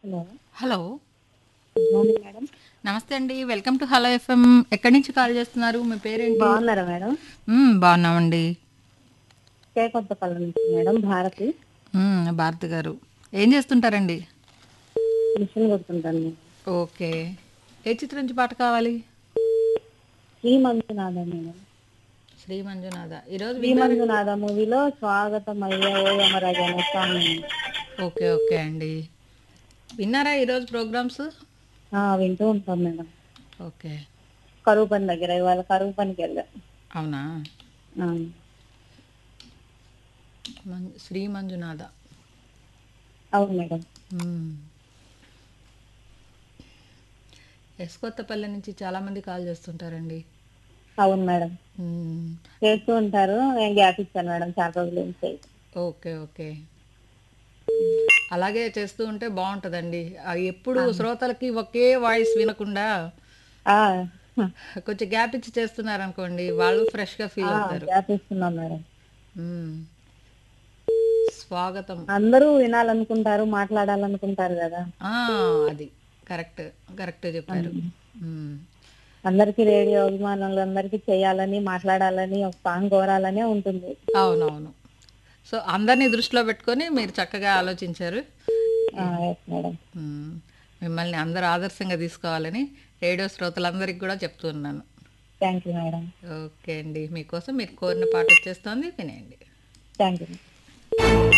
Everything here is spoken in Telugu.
Hello hello good morning madam నమస్తే అండి వెల్కమ్ టు హలో ఎఫ్ఎం ఎక్కడి నుంచి కాల్ చేస్తున్నారు మీ పేరేంటి బాగున్నారా మేడం మ్మ్, బాగున్నామండి కే కొత్తపల్లి నుంచి మేడం భారతి మ్మ్, భారతి గారు ఏం చేస్తుంటారండి మిషన్ కొడుతుంటాను నేను ఓకే ఏ చిత్రం నుంచి పాట కావాలి శ్రీ మంజునాథ మేడం శ్రీ మంజునాథ ఈరోజు శ్రీ మంజునాథ మూవీలో స్వాగతం అయ్యా ఓ యమరాజ అనే సాంగ్ ఉంది. ఓకే ఓకే అండి విన్నారా ఈరోజు ప్రోగ్రామ్స్ ఆ, వింటూ ఉంటాం మేడం ఓకే కరువు పని దగ్గర ఇవాళ కరువు పనికి వెళ్ళా అవునా ఆ, మం శ్రీ మంజునాథ అవును మేడం మ్మ్. ఎస్ కొత్తపల్లి నుంచి చాలామంది కాల్ చేస్తుంటారండి అవును మేడం మ్మ్. చేస్తూ ఉంటారు నేను గ్యాప్ ఇచ్చాను మేడం చాలా రోజుల నుంచి ఓకే ఓకే అలాగే చేస్తూ ఉంటే బాగుంటుందండి ఆ ఎప్పుడు శ్రోతలకి ఒకే వాయిస్ వినకుండా ఆ, కొంచెం గ్యాప్ ఇచ్చి చేస్తున్నారు అనుకోండి వాళ్ళు ఫ్రెష్గా ఫీల్ అవుతారు గ్యాప్ ఇస్తున్నాం మేడం మ్మ్. స్వాగతం అందరూ వినాలనుకుంటారు మాట్లాడాలనుకుంటారు కదా ఆ, అది కరెక్ట్ కరెక్ట్ చెప్పారు మ్మ్. అందరికి రేడియో అభిమానులు అందరికి చేయాలని మాట్లాడాలని ఒక సాంగ్ కోరాలనే ఉంటుంది అవునవును సో అందరినీ దృష్టిలో పెట్టుకొని మీరు చక్కగా ఆలోచించారు ఆ, yes మేడం మ్మ్. మిమ్మల్ని అందరూ ఆదర్శంగా తీసుకోవాలని రేడియో శ్రోతలందరికీ కూడా చెప్తున్నాను థ్యాంక్ యూ మేడం ఓకే అండి మీకోసం మీరు కోరిన పాట వచ్చేస్తుంది వినేయండి థ్యాంక్ యూ